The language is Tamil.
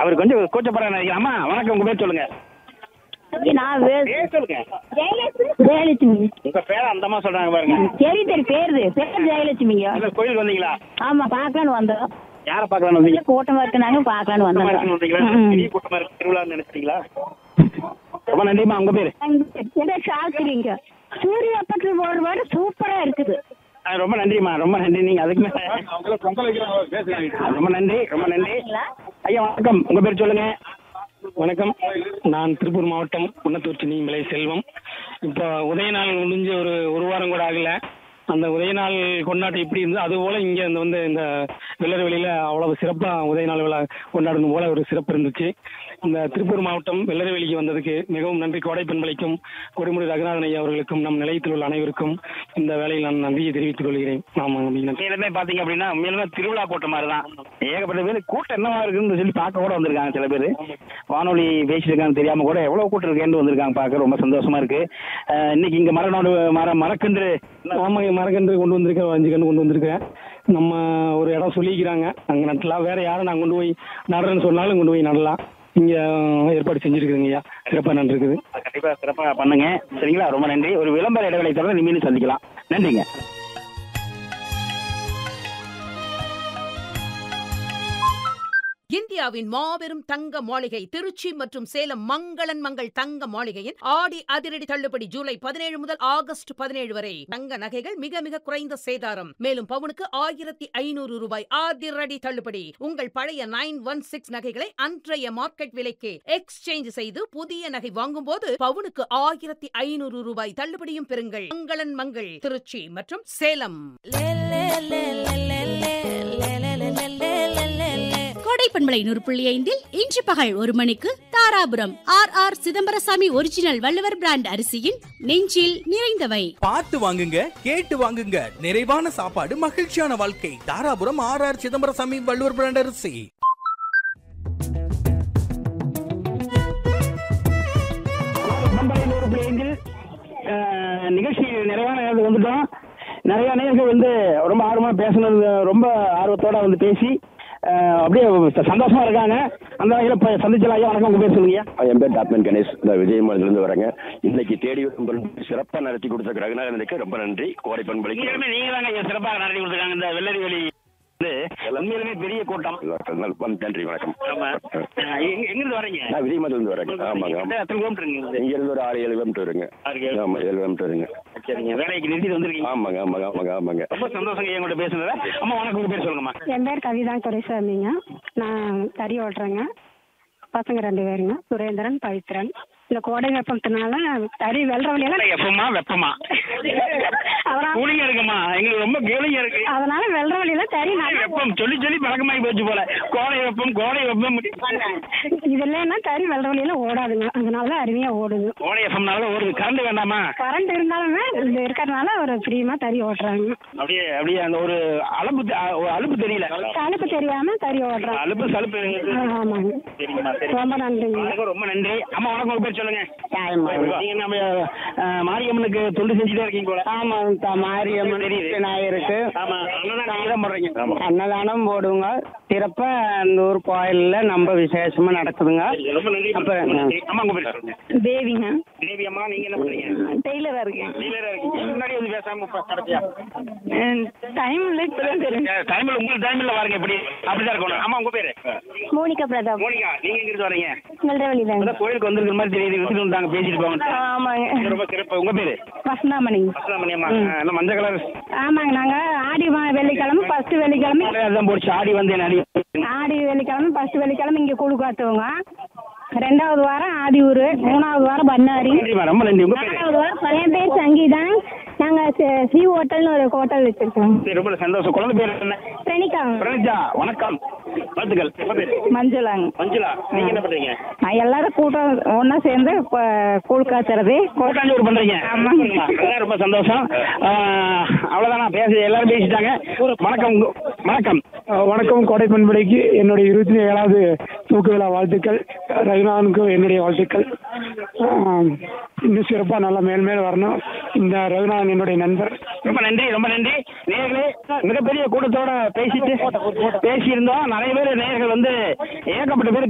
அவர் கொஞ்சம் கூச்சப்படுற நினைக்கிறேன் அம்மா வணக்கம் உங்க பேர் சொல்லுங்க நான் வே- பேர் சொல்லுங்க ஜெயலட்சுமி உங்க பேர் அந்த அம்மா சொல்றாங்க பாருங்க சரி சரி பேருது பேர் ஜெயலட்சுமிங்க அந்த கோயிலுக்கு வந்தீங்களா ஆமா பார்க்கலான்னு வந்தோம் யாரை பார்க்கலாம்னு வந்தீங்க கூட்டமா இருக்குனாங்க பார்க்கலான்னு கூட்டமா இருக்குன்னு வந்தீங்களா வந்தோம் பெரிய கூட்டமா இருக்கு திருவிழான்னு நினைச்சிட்டீங்களா ரொம்ப நன்றிம்மா உங்க பேரு சாஸ்திரிங்க சூரிய பக்கத்துல ஒரு வாரம் சூப்பரா இருக்குது ஆ, ரொம்ப நன்றிம்மா ரொம்ப நன்றி நீங்க அதுக்கு மேல ரொம்ப நன்றி ரொம்ப நன்றி ஐயா வணக்கம் உங்க பேர் சொல்லுங்க வணக்கம் நான் திருப்பூர் மாவட்டம் குன்னத்தூர் சின்னிமலை செல்வம் இப்போ உதய நாள் முடிஞ்சு ஒரு ஒரு வாரம் கூட ஆகல அந்த உதய நாள் கொண்டாட்டம் எப்படி இருந்தது அதுபோல இங்கே இந்த வந்து இந்த வெள்ளரவெளியில் அவ்வளவு சிறப்பாக உதய நாள் விழா கொண்டாடணும் போல ஒரு சிறப்பு இருந்துச்சு இந்த திருப்பூர் மாவட்டம் வெள்ளரவெளிக்கு வந்ததுக்கு மிகவும் நன்றி கோடை பண்பலைக்கும் கொடிமுறை ரகுநாதன் ஐயா அவர்களுக்கும் நம் நிலையத்தில் உள்ள அனைவருக்கும் இந்த வேலையில் நான் நன்றியை தெரிவித்துக் கொள்கிறேன் ஆமாம் அப்படின்னா உண்மையிலுமே பாத்தீங்க அப்படின்னா உண்மையிலுமே திருவிழா கூட்டம் மாதிரி தான் ஏகப்பட்ட பேர் கூட்டம் என்னவா இருக்குன்னு சொல்லி பார்க்க கூட வந்திருக்காங்க சில பேர் வானொலி பேசியிருக்காங்க தெரியாம கூட எவ்வளவு கூட்டம் இருக்கேன்னு வந்திருக்காங்க பார்க்க ரொம்ப சந்தோஷமா இருக்கு அஹ், இன்னைக்கு இங்க மரநோடு மர மரக்கன்று ஆமாங்க மரக்கன்று கொண்டு வந்திருக்கேன் அஞ்சு கன்று கொண்டு வந்திருக்கேன் நம்ம ஒரு இடம் சொல்லிக்கிறாங்க அங்கே நடலாம் வேற யாரும் நான் கொண்டு போய் நடுறேன்னு சொன்னாலும் கொண்டு போய் நடலாம் இங்கே ஏற்பாடு செஞ்சுருக்குதுங்க ஐயா சிறப்பாக நன்றிருக்குது கண்டிப்பா சிறப்பா பண்ணுங்க சரிங்களா ரொம்ப நன்றி ஒரு விளம்பர இடைவேளை தொடர்ந்து மீண்டும் சந்திக்கலாம் நன்றிங்க இந்தியாவின் மாபெரும் தங்க மாளிகை திருச்சி மற்றும் சேலம் மங்களன் மங்கள் தங்க மாளிகையின் ஆடி அதிரடி தள்ளுபடி ஜூலை பதினேழு முதல் ஆகஸ்ட் பதினேழு வரை தங்க நகைகள் மிக மிக குறைந்த சேதாரம் மேலும் பவுனுக்கு ஆயிரத்தி ஐநூறு ரூபாய் அதிரடி தள்ளுபடி உங்கள் பழைய நைன் ஒன் சிக்ஸ் நகைகளை அன்றைய மார்க்கெட் விலைக்கு எக்ஸ்சேஞ்ச் செய்து புதிய நகை வாங்கும்போது பவுனுக்கு ஆயிரத்தி ஐநூறு ரூபாய் தள்ளுபடியும் பெறுங்கள் மங்களன் மங்கள் திருச்சி மற்றும் சேலம் கோடை பண்பலை நூறு புள்ளி ஐந்தில் இன்று பகல் ஒரு மணிக்கு Dharapuram R R Chidambarasamy original Valluvar brand அரிசியின் நெஞ்சில் நிறைந்தவை பார்த்து வாங்குங்க கேட்டு வாங்குங்க நிறைவான சாப்பாடு மகிழ்ச்சியான வாழ்க்கை Dharapuram R R Chidambarasamy Valluvar brand அரிசி பம்பரை நூறு புள்ளி ஐந்தில் அஹ், நிகழ்ச்சி நிறைவான நேரத்துக்கு வந்துட்டோம் நிறைய நேர்கள் வந்து ரொம்ப ஆர்வமா பேசுனது ரொம்ப ஆர்வத்தோட வந்து பேசி அஹ், அப்படியே ச- சந்தோஷமா இருக்காங்க அந்த வகையில் இப்போ சந்திச்சலாம் ஐயா வணக்கம் உங்க பேர் சொல்லுங்க என் பேர் டாப்மேன் கணேஷ் நான் விஜயமாலிருந்து வரேங்க இன்னைக்கு தேடி வரும் பண்பு சிறப்பாக நடத்தி கொடுத்த ரகுநாதனுக்கு ரொம்ப நன்றி கோடை பண்பலைக்கு உண்மையிலுமே நீங்க தாங்க சிறப்பாக நடத்தி கொடுத்துருக்காங்க இந்த வெள்ளரி வெளி வந்து உண்மையிலுமே பெரிய கூட்டம் நன்றி வணக்கம் ஆமா அஹ், எங்க எங்கிருந்து வரீங்க நான் விஜயமாலிருந்து வரேங்க ஆமாங்க ஆமாம் எத்தனை கிலோமீட்டர் இங்க இங்க இருந்து ஒரு ஆறு ஏழு கிலோமீட்டர் வருங்க ஆறு ஏழு. ஆமா ஏழு கிலோமீட்டர் வருங்க சரிங்க வேலைக்கு நிறுத்திட்டு வந்திருக்கீங்க ஆமாங்க ஆமாங்க ஆமாங்க ஆமாங்க ரொம்ப சந்தோஷங்க என் கூட பேசுனது அம்மா வணக்கம் உங்க பேர் சொல்லுங்கம்மா என் பேர் கவிதா துரைசாமிங்க நான் தறி ஓட்டுறேங்க பசங்க ரெண்டு பேருங்க சுரேந்திரன் பவித்ரன் இந்த கோடை வெப்பத்தினால தறி வெள்ளற வழியெல்லாம் எப்பமா வெப்பமா அதனால கூலிங்கா இருக்குமா எங்களுக்கு ரொம்ப கூலிங்கா இருக்கு அதனால வெள்ளற வழியில தறி நல்லா வெப்பம் சொல்லி சொல்லி பழக்கமாகி போச்சு போல கோடை வெப்பம் கோடை வெப்பம் இது இல்லைன்னா தறி வெள்ளற வழியில ஓடாதுங்க அதனால அருமையா ஓடுது கோடை வெப்பம்னால ஒரு கரண்ட் வேண்டாமா கரண்ட் இருந்தாலுமே இது இருக்கிறதுனால ஒரு ஃப்ரீமா தறி ஓட்டுறாங்க அப்படியே அப்படியே அந்த ஒரு அலுப்பு தெ- ஒரு அலுப்பு தெரியல அலுப்பு தெரியாம தறி ஓட்டுறாங்க அலுப்பு சலுப்பு ஆ, ஆமாங்க சரிங்கம்மா சரி ரொம்ப நன்றிங்க வணக்கம், ரொம்ப நன்றி அம்மா வணக்கம் உங்க பேர் சொல்லுங்க நீங்க நம்ம அஹ், மாரியம்மனுக்கு தொண்டு செஞ்சுட்டே இருக்கீங்க போல ஆமா மாரியம்மன் தெரியுது. விநாயகருக்கு ஆமா அண்ணன் நீங்க தான் போடுறீங்க அன்னதானம் போடுவோங்க சிறப்பா அந்த ஊர் கோயில்ல ரொம்ப விசேஷமா நடக்குதுங்க ரொம்ப நன்றி அப்ப, நன்றி. அம்மா உங்க பேர் சொல்லுங்க தேவிங்க தேவி அம்மா நீங்க என்ன பண்றீங்க டெய்லரா இருக்கேன் டீலரா இருக்கீங்க முன்னாடி வந்து பேசாம இப்ப கடைசியா டைம் இல்லை இப்பதான் தெரியும் டைம்ல உங்களுக்கு டைம்ல வாருங்க எப்படி அப்படிதான் இருக்கணும் ஆமா உங்க பேரு மோனிகா பிரதாப் மோனிகா நீங்க எங்க இருந்து வரீங்க வெள்ளரவழி தாங்க அதான் கோயிலுக்கு வந்திருக்கிற மாதிரி தெரியுது விட்டுட்டு வந்தாங்க பேசிட்டு போவாங்க ஆமாங்க ரொம்ப சிறப்பு உங்க பேரு வசந்தாமணி அஸ்லாமணியம்மா என்ன மஞ்சள் கலர் ஆமாங்க நாங்க ஆடி வா- வெள்ளிக்கிழமை ஃபர்ஸ்ட் வெள்ளிக்கிழமை அதான் போச்சு ஆடி வந்தேன் அடி ஆடி வெள்ளிக்கிழமை ஃபர்ஸ்ட் வெள்ளிக்கிழமை இங்க கூழு காத்துவோங்க ரெண்டாவது வாரம் ஆடியூர் மூணாவது வாரம் பண்ணாரி நன்றிம்மா ரொம்ப நன்றி உங்க பேரு நாலாவது வாரம் என் பேர் சங்கீதா நாங்க சி- ஸ்ரீ ஹோட்டல்னு ஒரு ஹோட்டல் வச்சிருக்கோம் சரி, ரொம்ப சந்தோஷம் குழந்தை பேர் என்ன பிரணிகா பிரணிஜா வணக்கம் வாழ்த்துக்கள் உங்க பேரு மஞ்சுளாங்க மஞ்சுளா நீங்க என்ன பண்றீங்க நான் எல்லாரும் கூட்டம் ஒண்ணா சேர்ந்து ப- கூழ் காய்ச்சறது கோட்டாஞ்சூர் பண்றீங்க ஆமாங்க. அதான் ரொம்ப சந்தோஷம் ஆஹ், அவ்வளவுதான் நான் பேச எல்லாரும் பேசிட்டாங்க வணக்கம் உங்க- வணக்கம் வணக்கம் கோடை பண்பலைக்கு என்னுடைய இருபத்தி ஏழாவது தூக்கு விழா வாழ்த்துக்கள் ரகுநாதனுக்கும் என்னுடைய வாழ்த்துக்கள் ஆம், இன்னும் சிறப்பாக நல்லா மேல் மேல் வரணும் இந்த ரகுநாதன் என்னுடைய நண்பர் ரொம்ப நன்றி ரொம்ப நன்றி நேர்களே மிகப்பெரிய கூட்டத்தோட பேசிட்டு பேசியிருந்தோம் நிறைய பேர் நேயர்கள் வந்து ஏகப்பட்ட பேர்